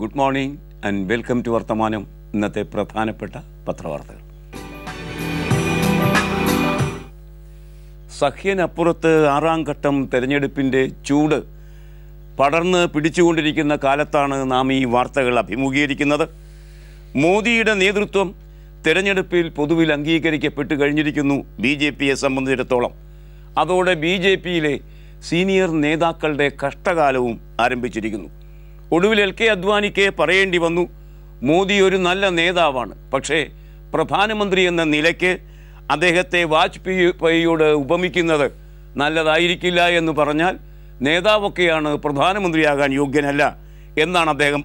good morning and welcome to Varthamanam ഇന്നത്തെ പ്രധാനപ്പെട്ട പത്രവാർത്തകൾ സഖ്യനപ്പുറത്ത് ആറാം ഘട്ടം തെരഞ്ഞെടുപ്പിൻ്റെ ചൂട് പടർന്ന് പിടിച്ചുകൊണ്ടിരിക്കുന്ന കാലത്താണ് നാം ഈ വാർത്തകൾ അഭിമുഖീകരിക്കുന്നത് മോദിയുടെ നേതൃത്വം തെരഞ്ഞെടുപ്പിൽ പൊതുവിൽ അംഗീകരിക്കപ്പെട്ട് കഴിഞ്ഞിരിക്കുന്നു ബി ജെ പിയെ സംബന്ധിച്ചിടത്തോളം അതോടെ ബി ജെ പിയിലെ സീനിയർ നേതാക്കളുടെ കഷ്ടകാലവും ആരംഭിച്ചിരിക്കുന്നു ഒടുവിൽ എൽ കെ അദ്വാനിക്ക് പറയേണ്ടി വന്നു മോദി ഒരു നല്ല നേതാവാണ് പക്ഷേ പ്രധാനമന്ത്രി എന്ന നിലയ്ക്ക് അദ്ദേഹത്തെ വാജ്പേയിയോട് ഉപമിക്കുന്നത് നല്ലതായിരിക്കില്ല എന്ന് പറഞ്ഞാൽ നേതാവൊക്കെയാണ് പ്രധാനമന്ത്രിയാകാൻ യോഗ്യനല്ല എന്നാണ് അദ്ദേഹം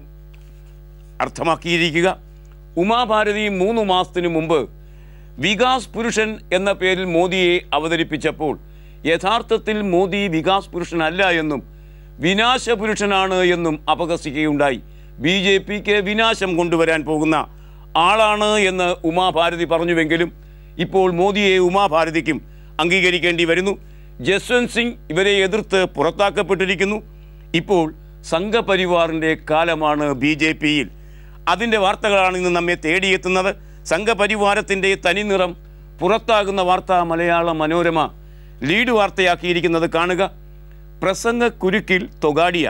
അർത്ഥമാക്കിയിരിക്കുക ഉമാഭാരതി മൂന്ന് മാസത്തിനു മുമ്പ് വികാസ് പുരുഷൻ എന്ന പേരിൽ മോദിയെ അവതരിപ്പിച്ചപ്പോൾ യഥാർത്ഥത്തിൽ മോദി വികാസ് പുരുഷനല്ല എന്നും വിനാശപുരുഷനാണ് എന്നും അപകസിക്കുകയുണ്ടായി ബി ജെ പിക്ക് വിനാശം കൊണ്ടുവരാൻ പോകുന്ന ആളാണ് എന്ന് ഉമാഭാരതി പറഞ്ഞുവെങ്കിലും ഇപ്പോൾ മോദിയെ ഉമാഭാരതിക്കും അംഗീകരിക്കേണ്ടി വരുന്നു ജസ്വന്ത് സിംഗ് ഇവരെ എതിർത്ത് പുറത്താക്കപ്പെട്ടിരിക്കുന്നു ഇപ്പോൾ സംഘപരിവാറിൻ്റെ കാലമാണ് ബി ജെ പിയിൽ അതിൻ്റെ വാർത്തകളാണ് ഇന്ന് നമ്മെ തേടിയെത്തുന്നത് സംഘപരിവാരത്തിൻ്റെ തനിനിറം പുറത്താകുന്ന വാർത്ത മലയാള മനോരമ ലീഡ് വാർത്തയാക്കിയിരിക്കുന്നത് കാണുക പ്രസംഗക്കുരുക്കിൽ തൊഗാഡിയ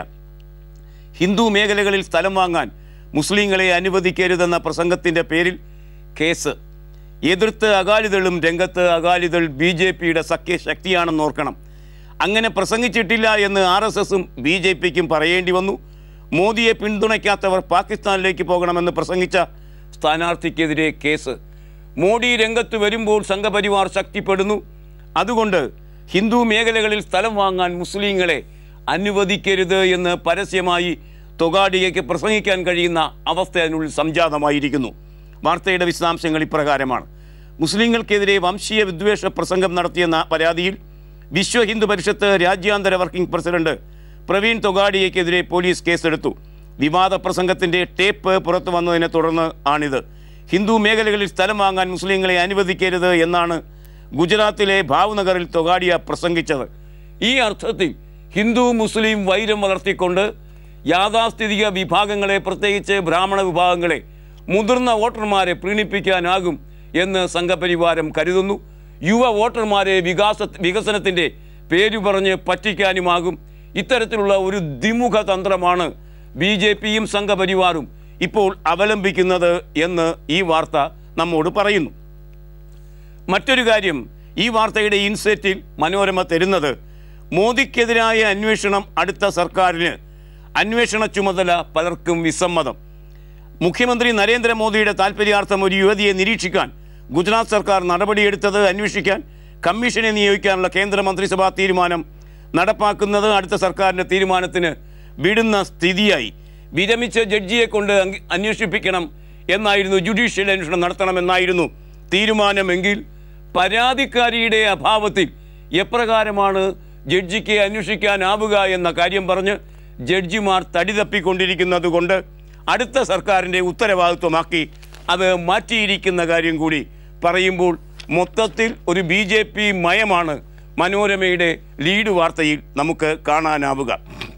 ഹിന്ദു മേഖലകളിൽ സ്ഥലം വാങ്ങാൻ മുസ്ലിങ്ങളെ അനുവദിക്കരുതെന്ന പ്രസംഗത്തിൻ്റെ പേരിൽ കേസ് എതിർത്ത് അകാലിദളും രംഗത്ത് അകാലിദൾ ബി ജെ പിയുടെ സഖ്യശക്തിയാണെന്ന് ഓർക്കണം അങ്ങനെ പ്രസംഗിച്ചിട്ടില്ല എന്ന് ആർ എസ് എസും ബി ജെ പിക്കും പറയേണ്ടി വന്നു മോദിയെ പിന്തുണയ്ക്കാത്തവർ പാകിസ്ഥാനിലേക്ക് പോകണമെന്ന് പ്രസംഗിച്ച സ്ഥാനാർത്ഥിക്കെതിരെ കേസ് മോഡി രംഗത്ത് വരുമ്പോൾ സംഘപരിവാർ ശക്തിപ്പെടുന്നു അതുകൊണ്ട് ഹിന്ദു മേഖലകളിൽ സ്ഥലം വാങ്ങാൻ മുസ്ലിങ്ങളെ അനുവദിക്കരുത് എന്ന് പരസ്യമായി തൊഗാഡിയയ്ക്ക് പ്രസംഗിക്കാൻ കഴിയുന്ന അവസ്ഥ അതിനുള്ളിൽ സംജാതമായിരിക്കുന്നു വാർത്തയുടെ വിശദാംശങ്ങൾ ഇപ്രകാരമാണ് മുസ്ലിങ്ങൾക്കെതിരെ വംശീയ വിദ്വേഷ പ്രസംഗം നടത്തിയെന്ന പരാതിയിൽ വിശ്വ ഹിന്ദു പരിഷത്ത് രാജ്യാന്തര വർക്കിംഗ് പ്രസിഡന്റ് പ്രവീൺ തൊഗാഡിയയ്ക്കെതിരെ പോലീസ് കേസെടുത്തു വിവാദ പ്രസംഗത്തിന്റെ ടേപ്പ് പുറത്തു വന്നതിനെ തുടർന്ന് ആണിത് ഹിന്ദു മേഖലകളിൽ സ്ഥലം വാങ്ങാൻ മുസ്ലിങ്ങളെ അനുവദിക്കരുത് എന്നാണ് ഗുജറാത്തിലെ ഭാവ്നഗറിൽ തൊഗാഡിയ പ്രസംഗിച്ചത് ഈ അർത്ഥത്തിൽ ഹിന്ദു മുസ്ലിം വൈരം വളർത്തിക്കൊണ്ട് യാഥാസ്ഥിതിക വിഭാഗങ്ങളെ പ്രത്യേകിച്ച് ബ്രാഹ്മണ വിഭാഗങ്ങളെ മുതിർന്ന വോട്ടർമാരെ പ്രീണിപ്പിക്കാനാകും എന്ന് സംഘപരിവാരം കരുതുന്നു യുവ വോട്ടർമാരെ വികാസ വികസനത്തിൻ്റെ പേരു പറഞ്ഞ് പറ്റിക്കാനുമാകും ഇത്തരത്തിലുള്ള ഒരു ദ്വിമുഖ തന്ത്രമാണ് ബി ജെ പിയും സംഘപരിവാറും ഇപ്പോൾ അവലംബിക്കുന്നത് എന്ന് ഈ വാർത്ത നമ്മോട് പറയുന്നു മറ്റൊരു കാര്യം ഈ വാർത്തയുടെ ഇൻസെറ്റിൽ മനോരമ തരുന്നത് മോദിക്കെതിരായ അന്വേഷണം അടുത്ത സർക്കാരിന് അന്വേഷണ ചുമതല പലർക്കും വിസമ്മതം മുഖ്യമന്ത്രി നരേന്ദ്രമോദിയുടെ താൽപ്പര്യാർത്ഥം ഒരു യുവതിയെ നിരീക്ഷിക്കാൻ ഗുജറാത്ത് സർക്കാർ നടപടിയെടുത്തത് അന്വേഷിക്കാൻ കമ്മീഷനെ നിയോഗിക്കാനുള്ള കേന്ദ്ര മന്ത്രിസഭാ തീരുമാനം നടപ്പാക്കുന്നത് അടുത്ത സർക്കാരിൻ്റെ തീരുമാനത്തിന് വിടുന്ന സ്ഥിതിയായി വിരമിച്ച ജഡ്ജിയെ കൊണ്ട് അങ് അന്വേഷിപ്പിക്കണം എന്നായിരുന്നു ജുഡീഷ്യൽ അന്വേഷണം നടത്തണമെന്നായിരുന്നു തീരുമാനമെങ്കിൽ പരാതിക്കാരിയുടെ അഭാവത്തിൽ എപ്രകാരമാണ് ജഡ്ജിക്ക് അന്വേഷിക്കാനാവുക എന്ന കാര്യം പറഞ്ഞ് ജഡ്ജിമാർ തടി തപ്പിക്കൊണ്ടിരിക്കുന്നത് കൊണ്ട് അടുത്ത സർക്കാരിൻ്റെ ഉത്തരവാദിത്വമാക്കി അത് മാറ്റിയിരിക്കുന്ന കാര്യം കൂടി പറയുമ്പോൾ മൊത്തത്തിൽ ഒരു ബി ജെ പി മയമാണ് മനോരമയുടെ ലീഡ് വാർത്തയിൽ നമുക്ക് കാണാനാവുക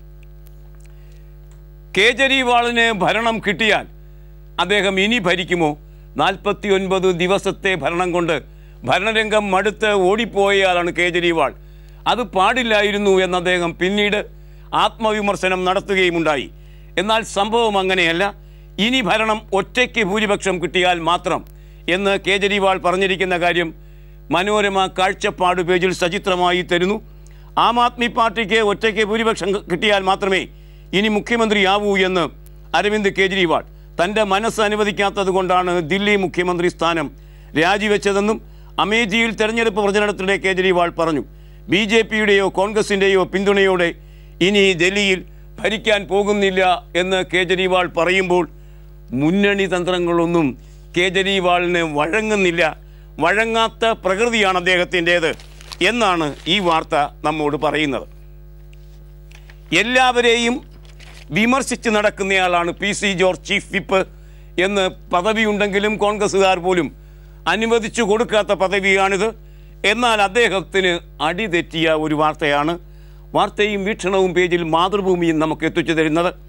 കേജരിവാളിന് ഭരണം കിട്ടിയാൽ അദ്ദേഹം ഇനി ഭരിക്കുമോ നാൽപ്പത്തി ഒൻപത് ദിവസത്തെ ഭരണം കൊണ്ട് ഭരണരംഗം മടുത്ത് ഓടിപ്പോയയാളാണ് കേജരിവാൾ അത് പാടില്ലായിരുന്നു എന്ന് അദ്ദേഹം പിന്നീട് ആത്മവിമർശനം നടത്തുകയുമുണ്ടായി എന്നാൽ സംഭവം അങ്ങനെയല്ല ഇനി ഭരണം ഒറ്റയ്ക്ക് ഭൂരിപക്ഷം കിട്ടിയാൽ മാത്രം എന്ന് കേജരിവാൾ പറഞ്ഞിരിക്കുന്ന കാര്യം മനോരമ കാഴ്ചപ്പാട് പേജിൽ സചിത്രമായി തരുന്നു ആം ആദ്മി പാർട്ടിക്ക് ഒറ്റയ്ക്ക് ഭൂരിപക്ഷം കിട്ടിയാൽ മാത്രമേ ഇനി മുഖ്യമന്ത്രിയാവൂ എന്ന് അരവിന്ദ് കേജ്രിവാൾ തൻ്റെ മനസ്സ് അനുവദിക്കാത്തത് കൊണ്ടാണ് ദില്ലി മുഖ്യമന്ത്രി സ്ഥാനം രാജിവെച്ചതെന്നും അമേഠിയിൽ തെരഞ്ഞെടുപ്പ് പ്രചരണത്തിനിടെ കേജ്രിവാൾ പറഞ്ഞു ബി ജെ പിയുടെയോ കോൺഗ്രസിൻ്റെയോ പിന്തുണയോടെ ഇനി ഡൽഹിയിൽ ഭരിക്കാൻ പോകുന്നില്ല എന്ന് കേജ്രിവാൾ പറയുമ്പോൾ മുന്നണി തന്ത്രങ്ങളൊന്നും കേജ്രിവാളിന് വഴങ്ങുന്നില്ല വഴങ്ങാത്ത പ്രകൃതിയാണ് അദ്ദേഹത്തിൻ്റേത് എന്നാണ് ഈ വാർത്ത നമ്മോട് പറയുന്നത് എല്ലാവരെയും വിമർശിച്ച് നടക്കുന്നയാളാണ് P C George chief whip എന്ന് പദവിയുണ്ടെങ്കിലും കോൺഗ്രസ്സുകാർ പോലും അനുവദിച്ചു കൊടുക്കാത്ത പദവിയാണിത് എന്നാൽ അദ്ദേഹത്തിന് അടിതെറ്റിയ ഒരു വാർത്തയാണ് വാർത്തയും വീക്ഷണവും പേജിൽ മാതൃഭൂമിയും നമുക്ക് എത്തിച്ചു തരുന്നത്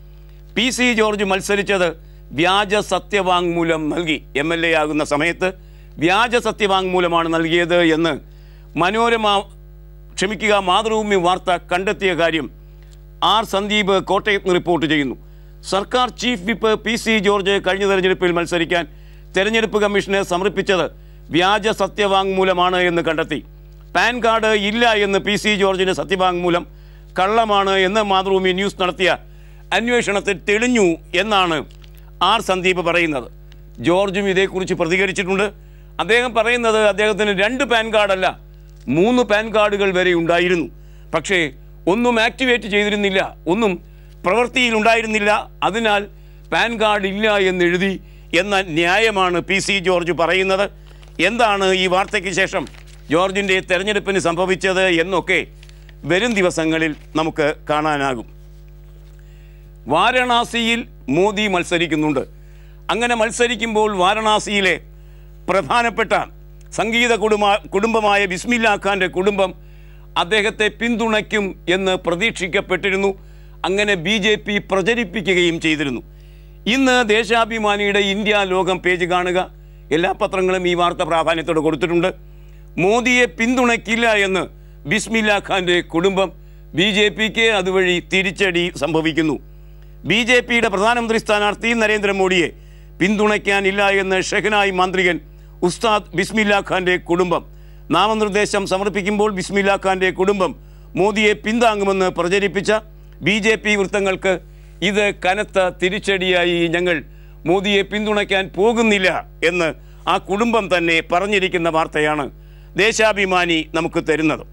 പി സി ജോർജ് മത്സരിച്ചത് വ്യാജ സത്യവാങ്മൂലം നൽകി എം എൽ എ ആകുന്ന സമയത്ത് വ്യാജ സത്യവാങ്മൂലമാണ് നൽകിയത് എന്ന് മനോരമ ക്ഷമിക്കുക മാതൃഭൂമി വാർത്ത കണ്ടെത്തിയ കാര്യം ആർ സന്ദീപ് കോട്ടയത്ത് നിന്ന് റിപ്പോർട്ട് ചെയ്യുന്നു സർക്കാർ chief whip P C George കഴിഞ്ഞ തെരഞ്ഞെടുപ്പിൽ മത്സരിക്കാൻ തെരഞ്ഞെടുപ്പ് കമ്മീഷന് സമർപ്പിച്ചത് വ്യാജ സത്യവാങ്മൂലമാണ് എന്ന് കണ്ടെത്തി പാൻ കാർഡ് ഇല്ല എന്ന് പി സി ജോർജിന് സത്യവാങ്മൂലം കള്ളമാണ് എന്ന് മാതൃഭൂമി ന്യൂസ് നടത്തിയ അന്വേഷണത്തിൽ തെളിഞ്ഞു എന്നാണ് ആർ സന്ദീപ് പറയുന്നത് ജോർജും ഇതേക്കുറിച്ച് പ്രതികരിച്ചിട്ടുണ്ട് അദ്ദേഹം പറയുന്നത് അദ്ദേഹത്തിന് രണ്ട് പാൻ കാർഡല്ല മൂന്ന് പാൻ കാർഡുകൾ വരെ ഉണ്ടായിരുന്നു പക്ഷേ ഒന്നും ആക്ടിവേറ്റ് ചെയ്തിരുന്നില്ല ഒന്നും പ്രവൃത്തിയിൽ ഉണ്ടായിരുന്നില്ല അതിനാൽ പാൻ കാർഡ് ഇല്ല എന്നെഴുതി എന്ന ന്യായമാണ് പി സി ജോർജ് പറയുന്നത് എന്താണ് ഈ വാർത്തയ്ക്ക് ശേഷം ജോർജിൻ്റെ തെരഞ്ഞെടുപ്പിന് സംഭവിച്ചത് എന്നൊക്കെ വരും ദിവസങ്ങളിൽ നമുക്ക് കാണാനാകും വാരണാസിയിൽ മോദി മത്സരിക്കുന്നുണ്ട് അങ്ങനെ മത്സരിക്കുമ്പോൾ വാരണാസിയിലെ പ്രധാനപ്പെട്ട സംഗീത കുടുംബ കുടുംബമായ ബിസ്മില്ല ഖാൻ്റെ കുടുംബം അദ്ദേഹത്തെ പിന്തുണയ്ക്കും എന്ന് പ്രതീക്ഷിക്കപ്പെട്ടിരുന്നു അങ്ങനെ ബി ജെ പി പ്രചരിപ്പിക്കുകയും ചെയ്തിരുന്നു ഇന്ന് ദേശാഭിമാനിയുടെ ഇന്ത്യ ലോകം പേജ് കാണുക എല്ലാ പത്രങ്ങളും ഈ വാർത്ത പ്രാധാന്യത്തോടെ കൊടുത്തിട്ടുണ്ട് മോദിയെ പിന്തുണയ്ക്കില്ല എന്ന് ബിസ്മില്ല ഖാൻ്റെ കുടുംബം ബി ജെ പിക്ക് അതുവഴി തിരിച്ചടി സംഭവിക്കുന്നു ബി ജെ പിയുടെ പ്രധാനമന്ത്രി സ്ഥാനാർത്ഥി നരേന്ദ്രമോദിയെ പിന്തുണയ്ക്കാനില്ല എന്ന് ഷെഹനായി മാന്ത്രികൻ ഉസ്താദ് ബിസ്മില്ല ഖാന്റെ കുടുംബം നാമനിർദ്ദേശം സമർപ്പിക്കുമ്പോൾ ബിസ്മില്ല ഖാന്റെ കുടുംബം മോദിയെ പിന്താങ്ങുമെന്ന് പ്രചരിപ്പിച്ച ബി ജെ പി വൃത്തങ്ങൾക്ക് ഇത് കനത്ത തിരിച്ചടിയായി ഞങ്ങൾ മോദിയെ പിന്തുണയ്ക്കാൻ പോകുന്നില്ല എന്ന് ആ കുടുംബം തന്നെ പറഞ്ഞിരിക്കുന്ന വാർത്തയാണ് ദേശാഭിമാനി നമുക്ക് തരുന്നത്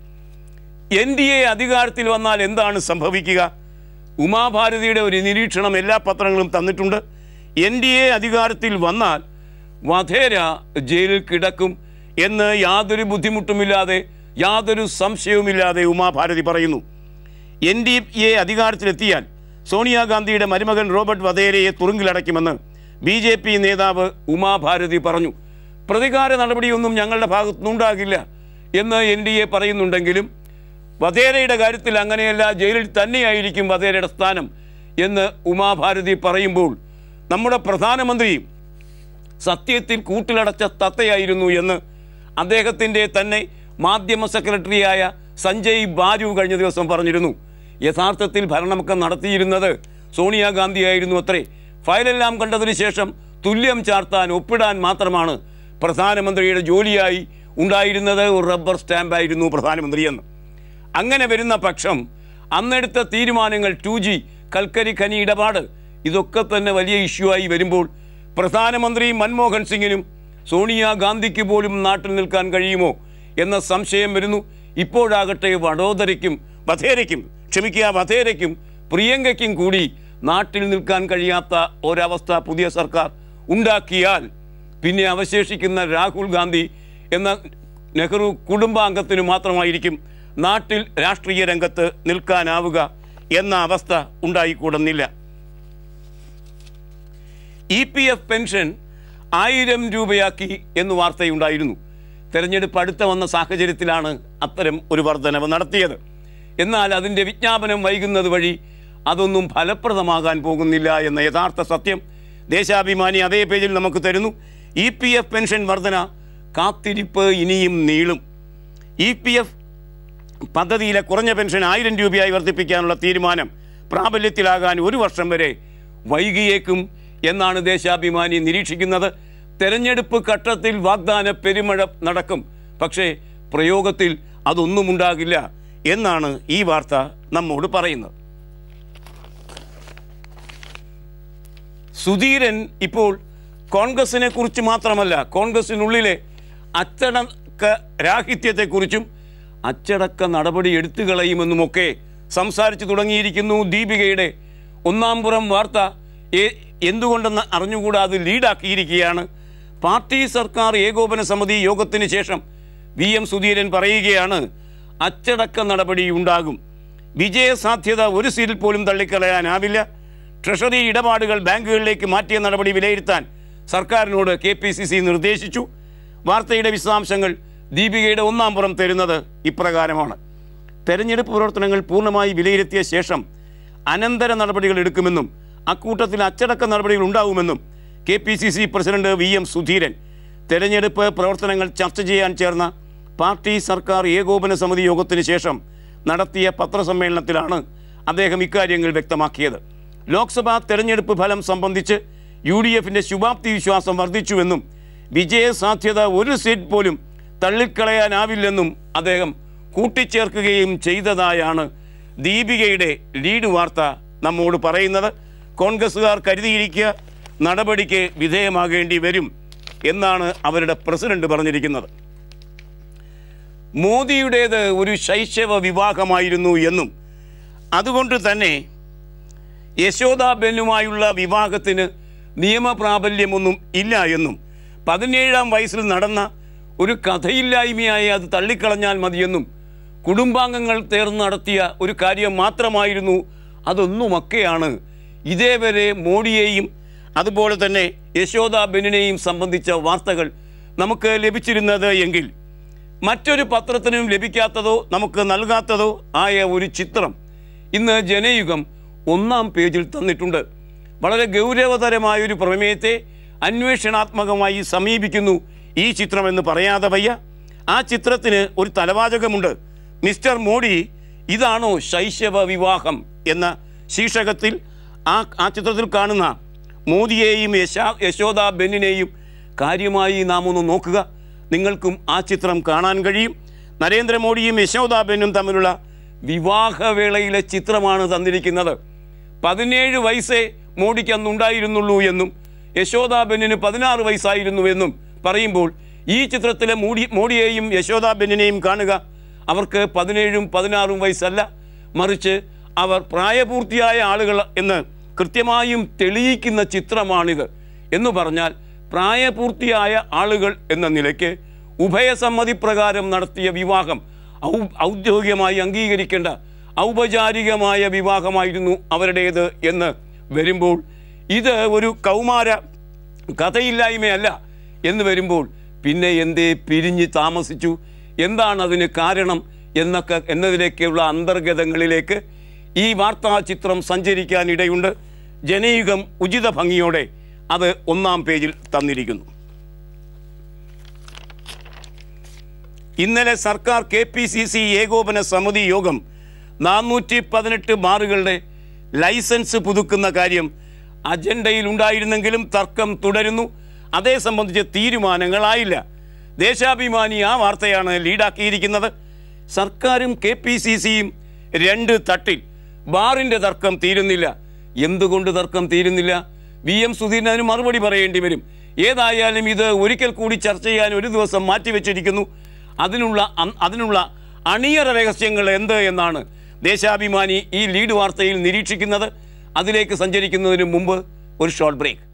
എൻ ഡി എ അധികാരത്തിൽ വന്നാൽ എന്താണ് സംഭവിക്കുക ഉമാഭാരതിയുടെ ഒരു നിരീക്ഷണം എല്ലാ പത്രങ്ങളും തന്നിട്ടുണ്ട് എൻ ഡി എ അധികാരത്തിൽ വന്നാൽ വധേര ജയിലിൽ കിടക്കും എന്ന് യാതൊരു ബുദ്ധിമുട്ടുമില്ലാതെ യാതൊരു സംശയവുമില്ലാതെ ഉമാഭാരതി പറയുന്നു എൻ ഡി എ അധികാരത്തിലെത്തിയാൽ സോണിയാഗാന്ധിയുടെ മരുമകൻ റോബർട്ട് വധേരയെ തുറുങ്കിലടയ്ക്കുമെന്ന് ബി ജെ പി നേതാവ് ഉമാഭാരതി പറഞ്ഞു പ്രതികാര നടപടിയൊന്നും ഞങ്ങളുടെ ഭാഗത്തുനിന്നുണ്ടാകില്ല എന്ന് എൻ ഡി എ പറയുന്നുണ്ടെങ്കിലും വധേരയുടെ കാര്യത്തിൽ അങ്ങനെയല്ല ജയിലിൽ തന്നെയായിരിക്കും വധേരയുടെ സ്ഥാനം എന്ന് ഉമാഭാരതി പറയുമ്പോൾ നമ്മുടെ പ്രധാനമന്ത്രി സത്യത്തിൽ കൂട്ടിലടച്ച തത്തയായിരുന്നു എന്ന് അദ്ദേഹത്തിൻ്റെ തന്നെ മാധ്യമ സെക്രട്ടറിയായ സഞ്ജയ് ബാരു കഴിഞ്ഞ ദിവസം പറഞ്ഞിരുന്നു യഥാർത്ഥത്തിൽ ഭരണമൊക്കെ നടത്തിയിരുന്നത് സോണിയാഗാന്ധിയായിരുന്നു അത്രേ ഫയലെല്ലാം കണ്ടതിന് ശേഷം തുല്യം ചാർത്താൻ ഒപ്പിടാൻ മാത്രമാണ് പ്രധാനമന്ത്രിയുടെ ജോലിയായി ഉണ്ടായിരുന്നത് ഒരു റബ്ബർ സ്റ്റാമ്പായിരുന്നു പ്രധാനമന്ത്രി എന്ന് അങ്ങനെ വരുന്ന പക്ഷം അന്നെടുത്ത തീരുമാനങ്ങൾ ടു ജി കൽക്കരി ഖനി ഇടപാട് ഇതൊക്കെ തന്നെ വലിയ ഇഷ്യൂ ആയി വരുമ്പോൾ പ്രധാനമന്ത്രി മൻമോഹൻ സിംഗിനും സോണിയാഗാന്ധിക്ക് പോലും നാട്ടിൽ നിൽക്കാൻ കഴിയുമോ എന്ന സംശയം വരുന്നു ഇപ്പോഴാകട്ടെ വഡോദരയ്ക്കും വധേരയ്ക്കും ക്ഷമിക്കുക വധേരയ്ക്കും പ്രിയങ്കയ്ക്കും കൂടി നാട്ടിൽ നിൽക്കാൻ കഴിയാത്ത ഒരവസ്ഥ പുതിയ സർക്കാർ ഉണ്ടാക്കിയാൽ പിന്നെ അവശേഷിക്കുന്ന രാഹുൽ ഗാന്ധി എന്ന നെഹ്റു കുടുംബാംഗത്തിന് മാത്രമായിരിക്കും നാട്ടിൽ രാഷ്ട്രീയ രംഗത്ത് നിൽക്കാനാവുക എന്ന അവസ്ഥ ഉണ്ടായിക്കൂടുന്നില്ല ഇ പി എഫ് പെൻഷൻ ആയിരം രൂപയാക്കി എന്ന് വാർത്തയുണ്ടായിരുന്നു തെരഞ്ഞെടുപ്പ് അടുത്ത വന്ന സാഹചര്യത്തിലാണ് അത്തരം ഒരു വർധനവ് നടത്തിയത് എന്നാൽ അതിൻ്റെ വിജ്ഞാപനം വൈകുന്നത് വഴി അതൊന്നും ഫലപ്രദമാകാൻ പോകുന്നില്ല എന്ന യഥാർത്ഥ സത്യം ദേശാഭിമാനി അതേ പേജിൽ നമുക്ക് തരുന്നു ഇ പി എഫ് പെൻഷൻ വർധന കാത്തിരിപ്പ് ഇനിയും നീളും ഇ പി എഫ് പദ്ധതിയിലെ കുറഞ്ഞ പെൻഷൻ ആയിരം രൂപയായി വർദ്ധിപ്പിക്കാനുള്ള തീരുമാനം പ്രാബല്യത്തിലാകാൻ ഒരു വർഷം വരെ വൈകിയേക്കും എന്നാണ് ദേശാഭിമാനി നിരീക്ഷിക്കുന്നത് തെരഞ്ഞെടുപ്പ് ഘട്ടത്തിൽ വാഗ്ദാന പെരുമഴ നടക്കും പക്ഷേ പ്രയോഗത്തിൽ അതൊന്നും ഉണ്ടാകില്ല എന്നാണ് ഈ വാർത്ത നമ്മോട് പറയുന്നത് സുധീരൻ ഇപ്പോൾ കോൺഗ്രസിനെ കുറിച്ച് മാത്രമല്ല കോൺഗ്രസിനുള്ളിലെ അച്ചടക്ക രാഹിത്യത്തെക്കുറിച്ചും അച്ചടക്ക നടപടി എടുത്തു കളയുമെന്നുമൊക്കെ സംസാരിച്ചു തുടങ്ങിയിരിക്കുന്നു ദീപികയുടെ ഒന്നാം പുറം വാർത്ത എ- എന്തുകൊണ്ടെന്ന് അറിഞ്ഞുകൂടാ അത് ലീഡാക്കിയിരിക്കുകയാണ് പാർട്ടി സർക്കാർ ഏകോപന സമിതി യോഗത്തിന് ശേഷം വി എം സുധീരൻ പറയുകയാണ് അച്ചടക്ക നടപടി ഉണ്ടാകും വിജയസാധ്യത ഒരു സീറ്റിൽ പോലും തള്ളിക്കളയാനാവില്ല ട്രഷറി ഇടപാടുകൾ ബാങ്കുകളിലേക്ക് മാറ്റിയ നടപടി വിലയിരുത്താൻ സർക്കാരിനോട് കെ പി സി സി നിർദ്ദേശിച്ചു വാർത്തയുടെ വിശദാംശങ്ങൾ ദീപികയുടെ ഒന്നാം പുറം തരുന്നത് ഇപ്രകാരമാണ് തെരഞ്ഞെടുപ്പ് പ്രവർത്തനങ്ങൾ പൂർണ്ണമായി വിലയിരുത്തിയ ശേഷം അനന്തര നടപടികൾ എടുക്കുമെന്നും അക്കൂട്ടത്തിൽ അച്ചടക്ക നടപടികൾ ഉണ്ടാവുമെന്നും K P C C president V M Sudheeran തെരഞ്ഞെടുപ്പ് പ്രവർത്തനങ്ങൾ ചർച്ച ചെയ്യാൻ ചേർന്ന പാർട്ടി സർക്കാർ ഏകോപന സമിതി യോഗത്തിന് ശേഷം നടത്തിയ പത്രസമ്മേളനത്തിലാണ് അദ്ദേഹം ഇക്കാര്യങ്ങൾ വ്യക്തമാക്കിയത് ലോക്സഭാ തെരഞ്ഞെടുപ്പ് ഫലം സംബന്ധിച്ച് യു ഡി എഫിൻ്റെ ശുഭാപ്തി വിശ്വാസം വർദ്ധിച്ചുവെന്നും വിജയസാധ്യത ഒരു സീറ്റ് പോലും തള്ളിക്കളയാനാവില്ലെന്നും അദ്ദേഹം കൂട്ടിച്ചേർക്കുകയും ചെയ്തതായാണ് ദീപികയുടെ ലീഡ് വാർത്ത നമ്മോട് പറയുന്നത് കോൺഗ്രസ്സുകാർ കരുതിയിരിക്കുക നടപടിക്ക് വിധേയമാകേണ്ടി വരും എന്നാണ് അവരുടെ പ്രസിഡന്റ് പറഞ്ഞിരിക്കുന്നത് മോദിയുടേത് ഒരു ശൈശവ വിവാഹമായിരുന്നു എന്നും അതുകൊണ്ട് തന്നെ യശോദാബെന്നുമായുള്ള വിവാഹത്തിന് നിയമപ്രാബല്യമൊന്നും ഇല്ല എന്നും പതിനേഴാം വയസ്സിൽ നടന്ന ഒരു കഥയില്ലായ്മയായി അത് തള്ളിക്കളഞ്ഞാൽ മതിയെന്നും കുടുംബാംഗങ്ങൾ ചേർന്ന് നടത്തിയ ഒരു കാര്യം മാത്രമായിരുന്നു അതൊന്നുമൊക്കെയാണ് ഇതേവരെ മോഡിയെയും അതുപോലെ തന്നെ യശോദാബെന്നിനെയും സംബന്ധിച്ച വാർത്തകൾ നമുക്ക് ലഭിച്ചിരുന്നത് എങ്കിൽ മറ്റൊരു പത്രത്തിനും ലഭിക്കാത്തതോ നമുക്ക് നൽകാത്തതോ ആയ ഒരു ചിത്രം ഇന്ന് ജനയുഗം ഒന്നാം പേജിൽ തന്നിട്ടുണ്ട് വളരെ ഗൗരവതരമായ ഒരു പ്രമേയത്തെ അന്വേഷണാത്മകമായി സമീപിക്കുന്നു ഈ ചിത്രമെന്ന് പറയാതെ വയ്യ ആ ചിത്രത്തിന് ഒരു തലവാചകമുണ്ട് മിസ്റ്റർ മോഡി ഇതാണോ ശൈശവ വിവാഹം എന്ന ശീർഷകത്തിൽ ആ ആ ചിത്രത്തിൽ കാണുന്ന മോദിയെയും യശാ യശോദ ബെന്നിനെയും കാര്യമായി നാം ഒന്ന് നോക്കുക നിങ്ങൾക്കും ആ ചിത്രം കാണാൻ കഴിയും നരേന്ദ്രമോദിയും യശോദ ബെന്നും തമ്മിലുള്ള വിവാഹവേളയിലെ ചിത്രമാണ് തന്നിരിക്കുന്നത് പതിനേഴ് വയസ്സേ മോഡിക്ക് അന്നുണ്ടായിരുന്നുള്ളൂ എന്നും യശോദാബെന്നിന് പതിനാറ് വയസ്സായിരുന്നു എന്നും പറയുമ്പോൾ ഈ ചിത്രത്തിലെ മോഡി മോഡിയെയും യശോദാബെന്നിനെയും കാണുക അവർക്ക് പതിനേഴും പതിനാറും വയസ്സല്ല മറിച്ച് അവർ പ്രായപൂർത്തിയായ ആളുകൾ എന്ന് കൃത്യമായും തെളിയിക്കുന്ന ചിത്രമാണിത് എന്ന് പറഞ്ഞാൽ പ്രായപൂർത്തിയായ ആളുകൾ എന്ന നിലയ്ക്ക് ഉഭയസമ്മതി പ്രകാരം നടത്തിയ വിവാഹം ഔ- ഔദ്യോഗികമായി അംഗീകരിക്കേണ്ട ഔപചാരികമായ വിവാഹമായിരുന്നു അവരുടേത് എന്ന് വരുമ്പോൾ ഇത് ഒരു കൗമാര കഥയില്ലായ്മയല്ല എന്ന് വരുമ്പോൾ പിന്നെ എന്തേ പിരിഞ്ഞ് താമസിച്ചു എന്താണ് അതിന് കാരണം എന്നൊക്കെ എന്നതിലേക്കുള്ള അന്തർഗതങ്ങളിലേക്ക് ഈ വാർത്താ ചിത്രം സഞ്ചരിക്കാൻ ഇടയുണ്ട് ജനയുഗം ഉചിത ഭംഗിയോടെ അത് ഒന്നാം പേജിൽ തന്നിരിക്കുന്നു ഇന്നലെ സർക്കാർ കെ പി സി സി ഏകോപന സമിതി യോഗം നാനൂറ്റി പതിനെട്ട് ബാറുകളുടെ ലൈസൻസ് പുതുക്കുന്ന കാര്യം അജണ്ടയിൽ ഉണ്ടായിരുന്നെങ്കിലും തർക്കം തുടരുന്നു അതേ സംബന്ധിച്ച് തീരുമാനങ്ങളായില്ല ദേശാഭിമാനി ആ വാർത്തയാണ് ലീഡാക്കിയിരിക്കുന്നത് സർക്കാരും കെ പി സി സിയും രണ്ട് തട്ടിൽ ബാറിന്റെ തർക്കം തീരുന്നില്ല എന്തുകൊണ്ട് തർക്കം തീരുന്നില്ല വി എം സുധീരന് മറുപടി പറയേണ്ടി വരും ഏതായാലും ഇത് ഒരിക്കൽ കൂടി ചർച്ച ചെയ്യാൻ ഒരു ദിവസം മാറ്റിവെച്ചിരിക്കുന്നു അതിനുള്ള അം- അതിനുള്ള അണിയറ രഹസ്യങ്ങൾ എന്ത് എന്നാണ് ദേശാഭിമാനി ഈ ലീഡ് വാർത്തയിൽ നിരീക്ഷിക്കുന്നത് അതിലേക്ക് സഞ്ചരിക്കുന്നതിന് മുമ്പ് ഒരു ഷോർട്ട് ബ്രേക്ക്